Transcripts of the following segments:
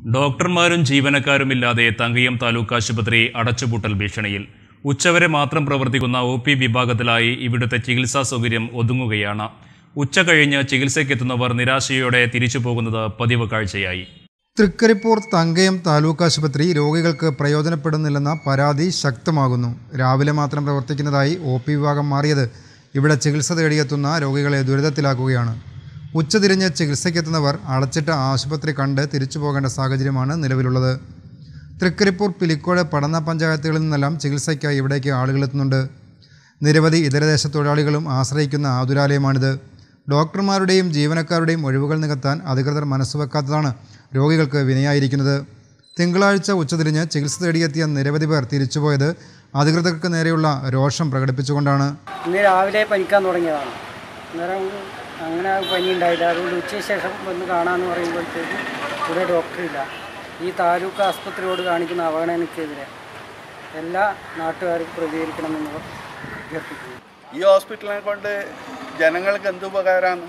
ഡോക്ടർമാരും ജീവനക്കാരുമില്ലാതെ തങ്കയം താലൂക്ക് ആശുപത്രി അടച്ചുപൂട്ടൽ ഭീഷണിയിൽ ഉച്ചവരെ മാത്രം പ്രവർത്തിക്കുന്ന ഒ പി വിഭാഗത്തിലായി ഇവിടുത്തെ ചികിത്സാ സൗകര്യം ഒതുങ്ങുകയാണ് ഉച്ച കഴിഞ്ഞ് ചികിത്സയ്ക്കെത്തുന്നവർ നിരാശയോടെ തിരിച്ചു പോകുന്നത് പതിവ് കാഴ്ചയായി തൃക്കരിപ്പൂർ തങ്കയം താലൂക്ക് ആശുപത്രി രോഗികൾക്ക് പ്രയോജനപ്പെടുന്നില്ലെന്ന പരാതി ശക്തമാകുന്നു രാവിലെ മാത്രം പ്രവർത്തിക്കുന്നതായി ഒ പി വിഭാഗം മാറിയത് ഇവിടെ ചികിത്സ തേടിയെത്തുന്ന രോഗികളെ ദുരിതത്തിലാക്കുകയാണ് ഉച്ചതിരിഞ്ഞ് ചികിത്സയ്ക്കെത്തുന്നവർ അടച്ചിട്ട ആശുപത്രി കണ്ട് തിരിച്ചു പോകേണ്ട സാഹചര്യമാണ് നിലവിലുള്ളത് തൃക്കരിപ്പൂർ പിലിക്കോട് പടന്ന പഞ്ചായത്തുകളിൽ നിന്നെല്ലാം ചികിത്സയ്ക്കായി ഇവിടേക്ക് ആളുകളെത്തുന്നുണ്ട് നിരവധി ഇതരദേശ തൊഴിലാളികളും ആശ്രയിക്കുന്ന ആതുരാലയമാണിത് ഡോക്ടർമാരുടെയും ജീവനക്കാരുടെയും ഒഴിവുകൾ നികത്താൻ അധികൃതർ മനസ്സുവെക്കാത്തതാണ് രോഗികൾക്ക് വിനയായിരിക്കുന്നത് തിങ്കളാഴ്ച ഉച്ചതിരിഞ്ഞ് ചികിത്സ തേടിയെത്തിയ നിരവധി പേർ തിരിച്ചുപോയത് അധികൃതർക്ക് നേരെയുള്ള രോഷം പ്രകടിപ്പിച്ചുകൊണ്ടാണ് ഇന്ന് രാവിലെ പനിക്കാൻ തുടങ്ങിയതാണ് അന്നേരം അങ്ങനെ പനി ഉണ്ടായില്ല അതുകൊണ്ട് ഉച്ചയ്ക്ക് ശേഷം വന്ന് കാണാമെന്ന് പറയുമ്പോഴത്തേക്ക് ഇവിടെ ഡോക്ടറില്ല ഈ താലൂക്ക് ആസ്പത്രിയോട് കാണിക്കുന്ന അവഗണനയ്ക്കെതിരെ എല്ലാ നാട്ടുകാരും പ്രതികരിക്കണമെന്ന് അഭ്യർത്ഥിക്കുന്നു ഈ ഹോസ്പിറ്റലിനെ കൊണ്ട് ജനങ്ങൾക്ക് എന്ത് ഉപകാരമാണ്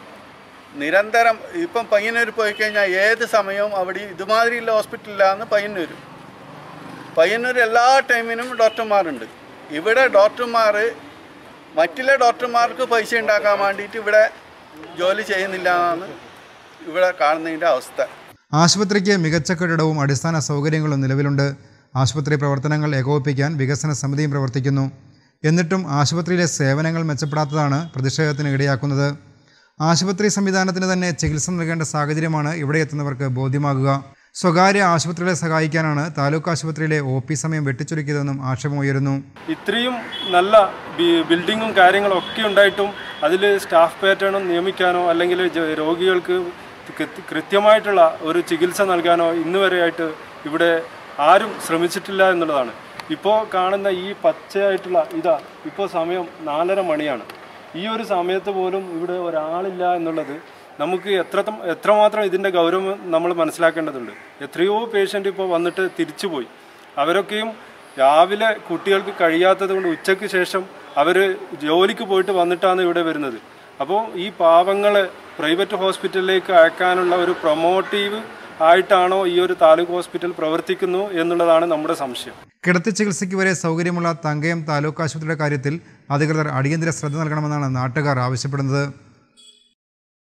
നിരന്തരം ഇപ്പം പയ്യന്നൂർ പോയി കഴിഞ്ഞാൽ ഏത് സമയവും അവിടെ ഇതുമാതിരിയുള്ള ഹോസ്പിറ്റലിലാണ് പയ്യന്നൂർ പയ്യന്നൂർ എല്ലാ ടൈമിനും ഡോക്ടർമാരുണ്ട് ഇവിടെ ഡോക്ടർമാർ മറ്റുള്ള ഡോക്ടർമാർക്ക് പൈസ ഉണ്ടാക്കാൻ വേണ്ടിയിട്ട് ഇവിടെ ജോലി ചെയ്യുന്നില്ല എന്നാണ് ഇവിടെ കാണുന്നതിൻ്റെ അവസ്ഥ ആശുപത്രിക്ക് മികച്ച കെട്ടിടവും അടിസ്ഥാന സൗകര്യങ്ങളും നിലവിലുണ്ട് ആശുപത്രി പ്രവർത്തനങ്ങൾ ഏകോപിപ്പിക്കാൻ വികസന സമിതിയും പ്രവർത്തിക്കുന്നു എന്നിട്ടും ആശുപത്രിയിലെ സേവനങ്ങൾ മെച്ചപ്പെടാത്തതാണ് പ്രതിഷേധത്തിന് ഇടയാക്കുന്നത് ആശുപത്രി സംവിധാനത്തിന് തന്നെ ചികിത്സ നൽകേണ്ട സാഹചര്യമാണ് ഇവിടെ എത്തുന്നവർക്ക് ബോധ്യമാകുക സ്വകാര്യ ആശുപത്രികളെ സഹായിക്കാനാണ് താലൂക്ക് ആശുപത്രിയിലെ ഒ പി സമയം വെട്ടിച്ചുരുക്കിയതെന്നും ആക്ഷേപമുയരുന്നു ഇത്രയും നല്ല ബി- ബിൽഡിങ്ങും കാര്യങ്ങളും ഒക്കെ ഉണ്ടായിട്ടും അതിൽ സ്റ്റാഫ് പാറ്റേണും നിയമിക്കാനോ അല്ലെങ്കിൽ ജ- രോഗികൾക്ക് കൃത്യ- കൃത്യമായിട്ടുള്ള ഒരു ചികിത്സ നൽകാനോ ഇന്ന് വരെയായിട്ട് ഇവിടെ ആരും ശ്രമിച്ചിട്ടില്ല എന്നുള്ളതാണ് ഇപ്പോൾ കാണുന്ന ഈ പച്ചയായിട്ടുള്ള ഇതാ ഇപ്പോൾ സമയം നാലര മണിയാണ് ഈ ഒരു സമയത്ത് പോലും ഇവിടെ ഒരാളില്ല എന്നുള്ളത് നമുക്ക് എത്ര എത്രമാത്രം ഇതിൻ്റെ ഗൗരവം നമ്മൾ മനസ്സിലാക്കേണ്ടതുണ്ട് എത്രയോ പേഷ്യൻ്റ് ഇപ്പോൾ വന്നിട്ട് തിരിച്ചുപോയി അവരൊക്കെയും രാവിലെ കുട്ടികൾക്ക് കഴിയാത്തത് കൊണ്ട് ഉച്ചയ്ക്ക് ശേഷം അവർ ജോലിക്ക് പോയിട്ട് വന്നിട്ടാണ് ഇവിടെ വരുന്നത് അപ്പോൾ ഈ പാവങ്ങളെ പ്രൈവറ്റ് ഹോസ്പിറ്റലിലേക്ക് അയക്കാനുള്ള ഒരു പ്രൊമോട്ടീവ് ആയിട്ടാണോ ഈ ഒരു താലൂക്ക് ഹോസ്പിറ്റൽ പ്രവർത്തിക്കുന്നു എന്നുള്ളതാണ് നമ്മുടെ സംശയം കിടത്തി ചികിത്സയ്ക്ക് വരെ സൗകര്യമുള്ള തങ്കയം താലൂക്ക് ആശുപത്രിയുടെ കാര്യത്തിൽ അധികൃതർ അടിയന്തര ശ്രദ്ധ നൽകണമെന്നാണ് നാട്ടുകാർ ആവശ്യപ്പെടുന്നത്